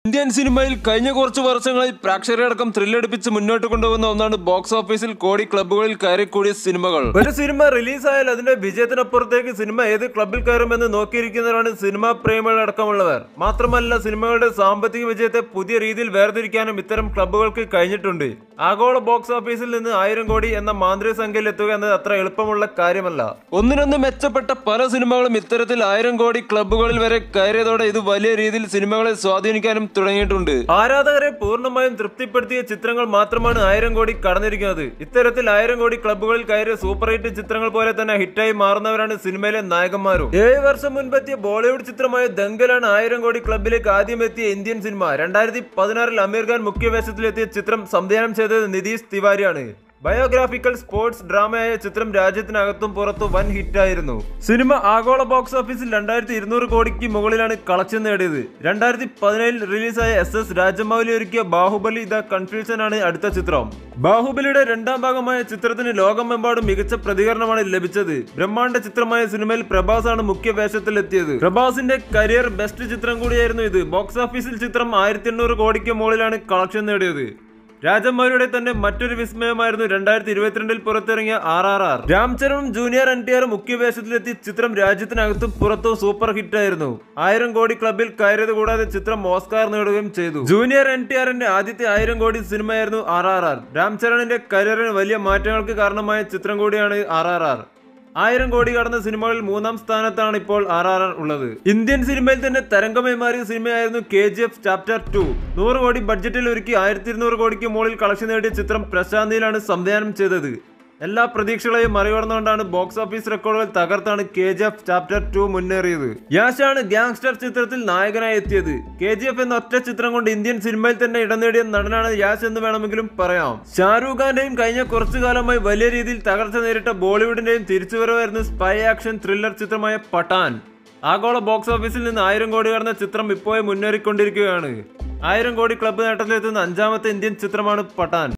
Indian സിനിമയിൽ കഴിഞ്ഞ കുറച്ച് വർഷങ്ങളിൽ പ്രേക്ഷകരടക്കം ത്രില്ലടിപ്പിച്ച് മുന്നോട്ട് കൊണ്ടുപോകുന്ന ഒന്നാണ് ബോക്സ് ഓഫീസിൽ കോടി ക്ലബ്ബുകളിൽ കയറിക്കൂടിയ സിനിമകൾ ഒരു സിനിമ റിലീസായാൽ അതിന്റെ വിജയത്തിനപ്പുറത്തേക്ക് സിനിമ ഏത് ക്ലബിൽ കയറുമെന്ന് നോക്കിയിരിക്കുന്നവരാണ് സിനിമാ പ്രേമികളടക്കമുള്ളവർ മാത്രമല്ല സിനിമകളുടെ സാമ്പത്തിക വിജയത്തെ പുതിയ രീതിയിൽ വേർതിരിക്കാനും ഇത്തരം ക്ലബ്ബുകൾക്ക് കഴിഞ്ഞിട്ടുണ്ട് ആഗോള ബോക്സ് ഓഫീസിൽ നിന്ന് ആയിരം കോടി എന്ന മാന്ത്രിക സംഖ്യയിൽ എത്തുക എന്നത് അത്ര എളുപ്പമുള്ള കാര്യമല്ല ഒന്നിനൊന്ന് മെച്ചപ്പെട്ട പല സിനിമകളും ഇത്തരത്തിൽ ആയിരം കോടി ക്ലബ്ബുകളിൽ വരെ കയറിയതോടെ ഇത് വലിയ രീതിയിൽ സിനിമകളെ സ്വാധീനിക്കാനും തുടങ്ങിയിട്ടുണ്ട് ആരാധകരെ പൂർണ്ണമായും തൃപ്തിപ്പെടുത്തിയ ചിത്രങ്ങൾ മാത്രമാണ് ആയിരം കോടി കടന്നിരിക്കുന്നത് ഇത്തരത്തിൽ ആയിരം കോടി ക്ലബ്ബുകളിൽ കയറിയ സൂപ്പർ ഹിറ്റ് ചിത്രങ്ങൾ പോലെ തന്നെ ഹിറ്റായി മാറുന്നവരാണ് സിനിമയിലെ നായകന്മാരും ഏഴ് വർഷം മുൻപെത്തിയ ബോളിവുഡ് ചിത്രമായ ദങ്കലാണ് ആയിരം കോടി ക്ലബിലേക്ക് ആദ്യം എത്തിയ ഇന്ത്യൻ സിനിമ രണ്ടായിരത്തി പതിനാറിൽ അമീർ ഖാൻ മുഖ്യവേഷത്തിലെത്തിയ ചിത്രം സംവിധാനം ചെയ്തത് നിതീഷ് തിവാരിയാണ് ബയോഗ്രാഫിക്കൽ സ്പോർട്സ് ഡ്രാമയായ ചിത്രം രാജ്യത്തിനകത്തും പുറത്തും വൻ ഹിറ്റായിരുന്നു സിനിമ ആഗോള ബോക്സ് ഓഫീസിൽ രണ്ടായിരത്തി ഇരുന്നൂറ് കോടിക്ക് മുകളിലാണ് കളക്ഷൻ നേടിയത് രണ്ടായിരത്തി പതിനേഴിൽ റിലീസായ എസ് എസ് രാജമൗലി ഒരുക്കിയ ബാഹുബലി ദ കൺഫ്യൂഷൻ ആണ് അടുത്ത ചിത്രം ബാഹുബലിയുടെ രണ്ടാം ഭാഗമായ ചിത്രത്തിന് ലോകമെമ്പാടും മികച്ച പ്രതികരണമാണ് ലഭിച്ചത് ബ്രഹ്മാണ്ഡ ചിത്രമായ സിനിമയിൽ പ്രഭാസ് ആണ് മുഖ്യ വേഷത്തിലെത്തിയത് പ്രഭാസിന്റെ കരിയർ ബെസ്റ്റ് ചിത്രം കൂടിയായിരുന്നു ഇത് ബോക്സ് ഓഫീസിൽ ചിത്രം ആയിരത്തി എണ്ണൂറ് കോടിക്ക് മുകളിലാണ് കളക്ഷൻ നേടിയത് രാജമൗലിയുടെ തന്നെ മറ്റൊരു വിസ്മയമായിരുന്നു രണ്ടായിരത്തി ഇരുപത്തിരണ്ടിൽ പുറത്തിറങ്ങിയ ആർ ആർ ആർ രാംചരണും ജൂനിയർ എൻ ടി ആറും മുഖ്യ വേഷത്തിലെത്തി ചിത്രം രാജ്യത്തിനകത്തും പുറത്തും സൂപ്പർ ഹിറ്റായിരുന്നു ആയിരം കോടി ക്ലബിൽ കയറിയത് കൂടാതെ ചിത്രം ഓസ്കാർ നേടുകയും ചെയ്തു ജൂനിയർ എൻ ടി ആറിന്റെ ആദ്യത്തെ ആയിരം കോടി സിനിമയായിരുന്നു ആർ ആർ ആർ രാംചരണിന്റെ കരിയറിന് വലിയ മാറ്റങ്ങൾക്ക് കാരണമായ ചിത്രം കൂടിയാണ് ആർ ആർ ആർ ആയിരം കോടി കടന്ന സിനിമകളിൽ മൂന്നാം സ്ഥാനത്താണ് ഇപ്പോൾ ആർ ആർ ആർ ഉള്ളത് ഇന്ത്യൻ സിനിമയിൽ തന്നെ തരംഗമായി മാറിയ സിനിമയായിരുന്നു K G F chapter two നൂറ് കോടി ബഡ്ജറ്റിൽ ഒരുക്കി ആയിരത്തി ഇരുന്നൂറ് കോടിക്ക് മുകളിൽ കളക്ഷൻ നേടിയ ചിത്രം പ്രശാന്തിയിലാണ് സംവിധാനം ചെയ്തത് എല്ലാ പ്രതീക്ഷകളെയും മറികടന്നുകൊണ്ടാണ് ബോക്സ് ഓഫീസ് റെക്കോർഡുകൾ തകർത്താണ് K G F chapter two മുന്നേറിയത് യാഷാണ് ഗ്യാങ്സ്റ്റർ ചിത്രത്തിൽ നായകനായി എത്തിയത് കെ ജി എഫ് എന്ന ഒറ്റ ചിത്രം കൊണ്ട് ഇന്ത്യൻ സിനിമയിൽ തന്നെ ഇടം നേടിയ നടനാണ് യാഷ് എന്ന് വേണമെങ്കിലും പറയാം ഷാരൂഖ് ഖാന്റെയും കഴിഞ്ഞ കുറച്ചു കാലമായി വലിയ രീതിയിൽ തകർച്ച നേരിട്ട ബോളിവുഡിന്റെയും തിരിച്ചുവരവായിരുന്നു സ്പൈ ആക്ഷൻ ത്രില്ലർ ചിത്രമായ പട്ടാൻ ആഗോള ബോക്സ് ഓഫീസിൽ നിന്ന് ആയിരം കോടി കടന്ന ചിത്രം ഇപ്പോഴും മുന്നേറിക്കൊണ്ടിരിക്കുകയാണ് ആയിരം കോടി ക്ലബ്ബ് നേട്ടത്തിലെത്തുന്ന അഞ്ചാമത്തെ ഇന്ത്യൻ ചിത്രമാണ് പട്ടാൻ